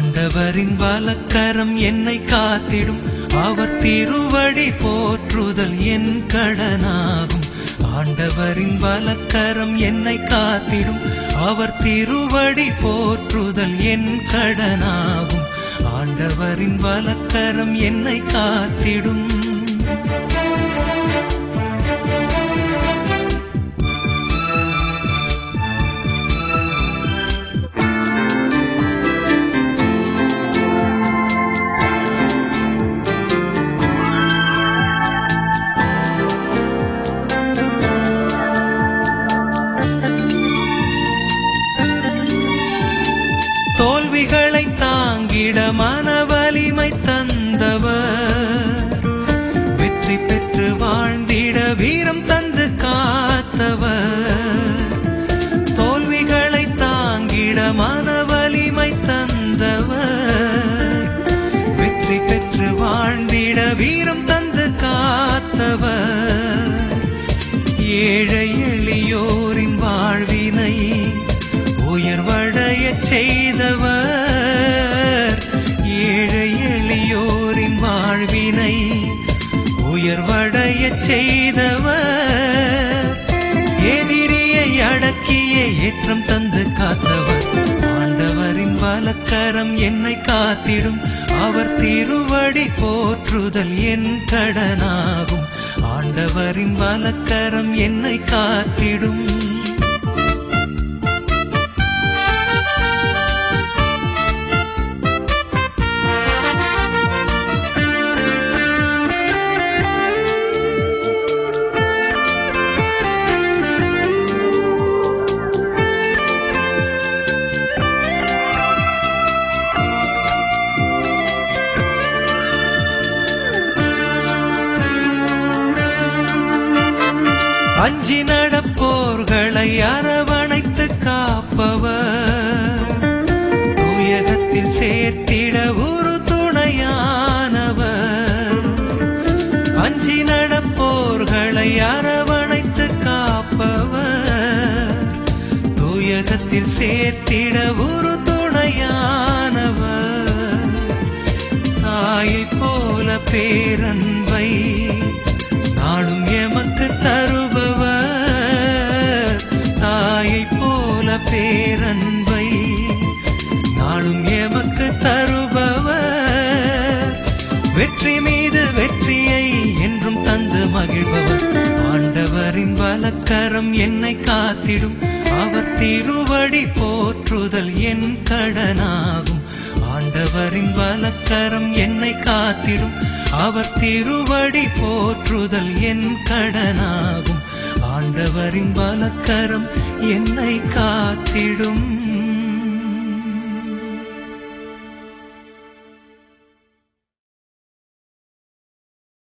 ஆண்டவரின் வலக்கரம் என்னை காத்திடும் அவர் திருவடி போற்றுதல் என் கடனாகும் ஆண்டவரின் வலக்கரம் என்னை காத்திடும் அவர் திருவடி போற்றுதல் என் கடனாகும் ஆண்டவரின் வலக்கரம் என்னை காத்திடும் தோல்விகளை தாங்கிட மனவலிமை தந்தவர் வெற்றி பெற்று வாழ்ந்திட வீரம் தந்து காத்தவர் தோல்விகளை தாங்கிட மனவலிமை தந்தவர் வெற்றி பெற்று வாழ்ந்திட வீரம் தந்து காத்தவர் ஏழை எளியோரின் வாழ்வினை உயர்வடையச் செய்தவர் ஏழை எளியோரின் வாழ்வினை உயர்வடையச் செய்தவர் எதிரியை அடக்கிய ஏற்றம் தந்து காத்தவர் ஆண்டவரின் வலக்கரம் என்னை காத்திடும் அவர் திருவடி போற்றுதல் என் கடனாகும் ஆண்டவரின் வலக்கரம் என்னை காத்திடும் அஞ்சி நடப்போர்களை அரவணைத்து காப்பவர் தூயகத்தில் சேர்த்திட ஒரு துணையானவர் அஞ்சி நடப்போர்களை அரவணைத்து காப்பவர் தூயகத்தில் சேர்த்திட ஒரு துணையானவர் தாயைப் போல பேரன்பை நாடும் எமக்கு தருபவர் தாயைப் போல பேரன்பை நாடும் எமக்கு தருபவர் வெற்றி மீது வெற்றியை என்றும் தந்து மகிழ்பவர் ஆண்டவரின் வலக்கரம் என்னை காத்திடும் அவர் திருவடி போற்றுதல் என் கடனாகும் ஆண்டவரின் வலக்கரம் என்னை காத்திடும் அவர் திருவடி போற்றுதல் என் கடனாகும் ஆண்டவரின் வலக்கரம் என்னை காத்திடும்